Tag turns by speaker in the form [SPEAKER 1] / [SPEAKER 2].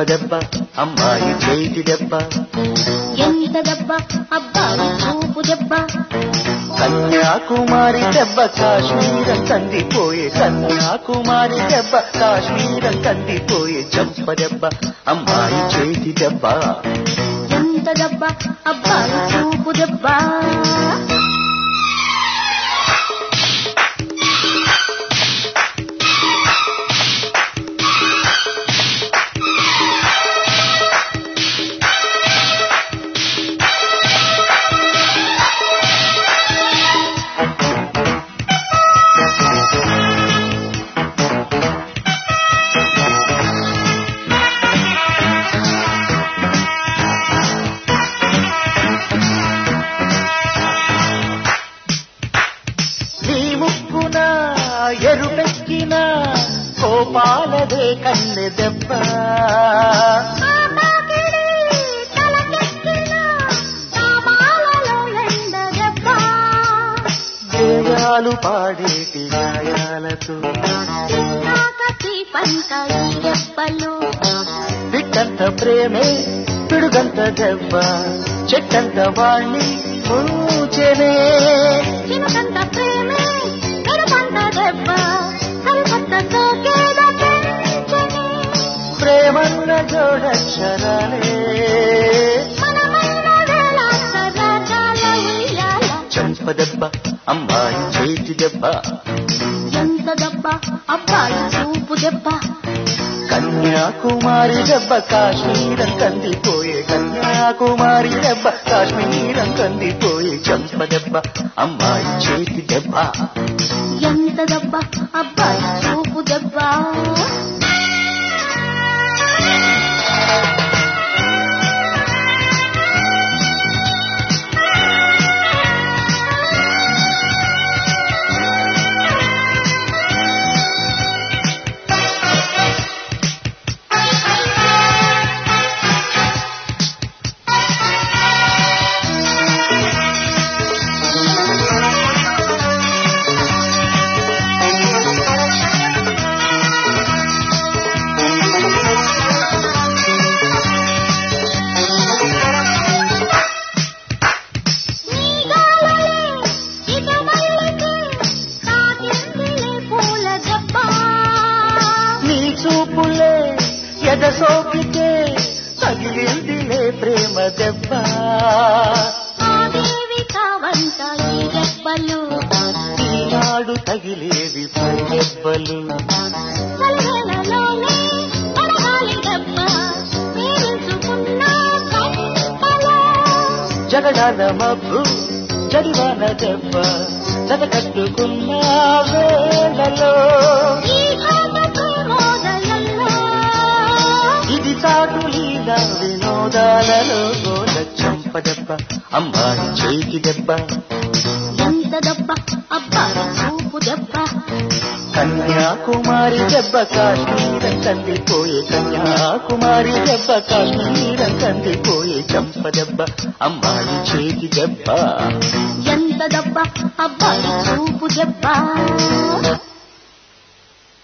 [SPEAKER 1] చంపదెబ్బ అమ్మాయి చేతి దెబ్బ
[SPEAKER 2] ఎంత దెబ్బ అబ్బాయి చూపు దెబ్బ
[SPEAKER 1] కన్యాకుమారి దెబ్బ కాశ్మీరం కందిపోయే కన్యాకుమారి దెబ్బ కాశ్మీరం కందిపోయే చంపదెబ్బ అమ్మాయి చేతి దెబ్బ
[SPEAKER 2] ఎంత దెబ్బ అబ్బాయి చూపు దెబ్బ
[SPEAKER 1] నీ ముక్కున ఎరుపెక్కిన కోపాలదే కన్నె దెబ్బ దేవాలు పాడేటి గాయాలతో పిట్టంత ప్రేమే పిడుగంత దెబ్బ చెట్టంత వాణ్ణి పూచెనే ప్రేమన్న జోడక్షరాలే చంపదెబ్బ అమ్మాయి చేతి దెబ్బ
[SPEAKER 2] ఎంత దెబ్బ అబ్బాయి చూపు దెబ్బ
[SPEAKER 1] కన్యాకుమారి దెబ్బ కాశ్మీరం కందిపోయే కన్యాకుమారి దెబ్బ కాశ్మీరం కందిపోయే చంపదెబ్బ అమ్మాయి చేతి దెబ్బ
[SPEAKER 2] ఎంత దెబ్బ అబ్బాయి చూపు దెబ్బ
[SPEAKER 1] నీ చూపులే ఎద సోకితే తగిలిందిలే ప్రేమ దెబ్బ ఈనాడు తగిలేవి దెబ్బలు జగడాల మబ్బు జడివాన దెబ్బ జగకట్టుకున్న వేళలో ఇది చాటు లీల వినోదాలలో గోల చంపదెబ్బ అమ్మాయి చేతి దెబ్బ
[SPEAKER 2] ఎంత దెబ్బ అబ్బాయి చూపు దెబ్బ
[SPEAKER 1] కన్యాకుమారి దెబ్బ కాశ్మీరం కందిపోయే కన్యాకుమారి దెబ్బ కాశ్మీరం కందిపోయే చంపదెబ్బ అమ్మాయి చేతి దెబ్బ
[SPEAKER 2] ఎంత దెబ్బ అబ్బాయి చూపు దెబ్బ